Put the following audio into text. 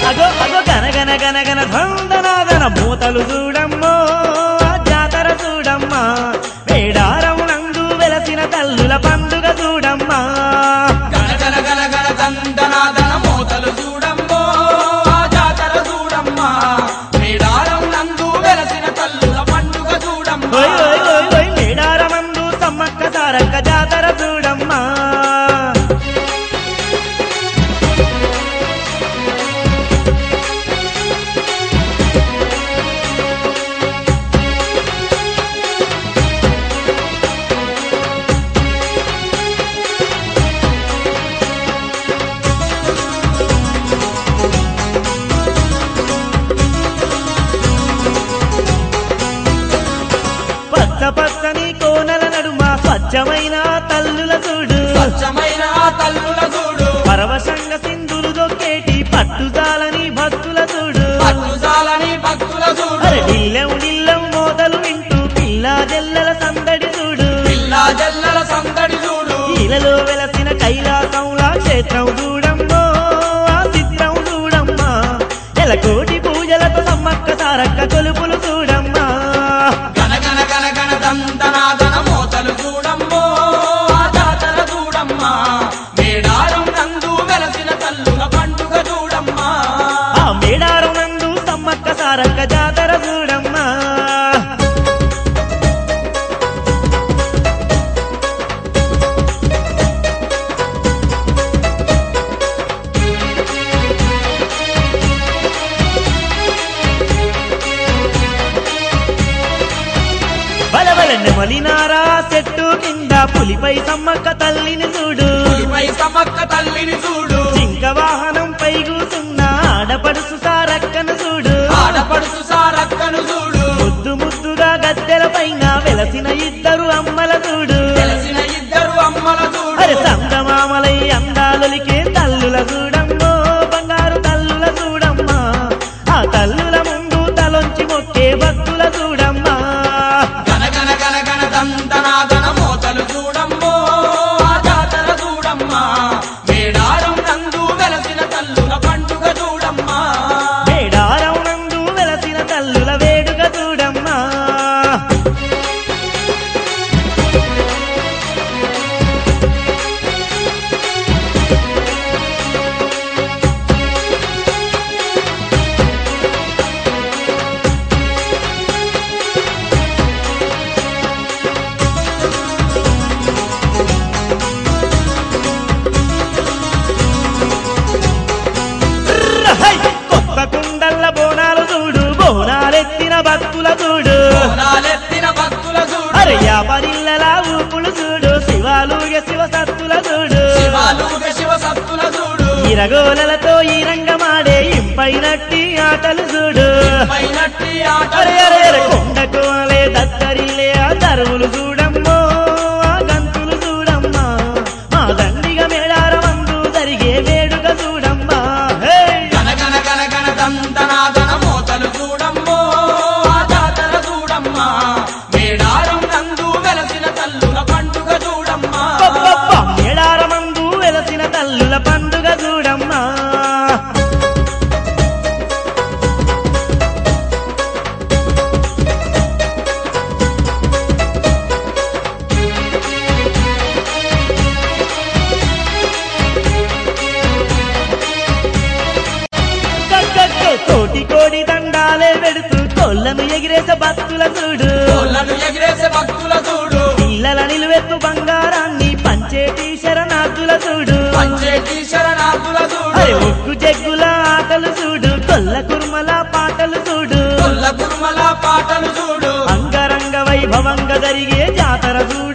అగో అగో గనగన గనగన ధందనాదన మూతలు చూడమ్మో ఆ జాతర చూడమ్మా వేడారం నందు వెలసిన తల్లుల పండుగ చూడమ్మా గణ గణ గణ గణ దందనాదన మోతలు చూడమ్మో ఆ జాతర చూడమ్మా మేడారం నందు వెలసిన తల్లుల పండుగ చూడమ్మా ఓయ్ ఓయ్ ఓయ్ ఓయ్ వేడారమందు సమ్మక్క సారక్క జాతర చూడమ్మా పచ్చ పచ్చని కోనల నడుమ స్వచ్ఛమైన తల్లుల చూడు స్వచ్ఛమైన ఆ తల్లుల చూడు పరవశంగ సింధులు దొక్కేటి పట్టుదాలని భక్తుల చూడు పట్టుజాలని భక్తుల చూడు అరే డిల్లెం డిల్లెం మోదలు వింటూ పిల్లా జల్లల సందడి చూడు పిల్లా జల్లల సందడి చూడు ఇలలో వెలసిన కైలాసంలా క్షేత్రం చూడమ్మో ఆ చిత్రం చూడమ్మా ఎలకోటి పూజలతో సమ్మక్క సారక్క కొలుపులు చూడమ్మా గణ గణ గణ గణ దందనాదన మోతలు చూడమ్మో ఆ జాతర చూడమ్మా మేడారం నందు వెలసిన తల్లుల పండుగ చూడమ్మా ఆ మేడారం నందు సమ్మక్క సారక్క జాతర చూడమ్మా బలబల నెమలినారా చెట్టు కింద పులిపై సమ్మక్క తల్లిని చూడు పులిపై సమక్క తల్లిని చూడు జింక వాహనం పై కూసున్న ఆడపడుసు సారక్కను చూడు ఆడపడుచు సారక్కను చూడు ముద్దు ముద్దుగా గద్దెల పైన వెలసిన ఇద్దరు అమ్మల చూడు తెలిసిన ఇద్దరు అమ్మల చూడు అరే సంగమామలై అందాలొలికే తల్లుల చూడమ్మో బంగారు తల్లుల చూడమ్మా ఆ తల్లుల ముందు తలొంచి మొక్కే భక్తుల చూడమ్మా గణ గణ గణ గణ దందనాదన మోతలు చూడమ్మో ఆ జాతర చూడమ్మా మేడారం నందు వెలసిన తల్లుల పండుగ చూడమ్మా మేడారం నందు వెలసిన తల్లుల వేడుక చూడమ్మా హై! కొత్త కుండల్ల బోనాలు చూడు బోనాలెత్తిన భక్తుల చూడు బోనాలెత్తిన భక్తుల చూడు అరే యాపరిల్లలా ఊపులు చూడు శివాలుగ శివ సత్తుల చూడు శివాలుగ శివ సత్తుల చూడు ఇరగోలలతో ఈ రంగమాడే ఇంపైనట్టి ఆటలు చూడు పైనట్టి అరే అరే అరే ఆటలు కొండకు అలే దత్తరిల్లే ఆ తరువులు చూడమ్మో ఆ గంతులు చూడమ్మా మా దండిగ మేడారమందు జరిగే వేడుక చూడమ్మా హే! గణ గణ గణ గణ దందనాదన మోతలు చూడమ్మో ఆ జాతర చూడమ్మా మేడారం నందు వెలసిన తల్లుల పండుగ చూడమ్మా అబ్బబ్బబ్బ! మేడారమందు వెలసిన తల్లుల పండుగ చూడమ్మా గగ్గగ్గో! కోటి కోడి దండాలే పెడుతూ కొల్లను ఎగిరేసే భక్తుల చూడు కోళ్ళను ఎగిరేసే భక్తుల చూడు పిల్లల నిలువెత్తు బంగారాన్ని పంచేటి శరణార్థుల చూడు పంచేటి శరణార్థుల చూడు అరే ఉక్కు జగ్గుల ఆటలు చూడు కొల్ల కుర్మల పాటలు చూడు కొల్ల కురుమల పాటలు చూడు అంగరంగ వైభవంగా జరిగే జాతర చూడు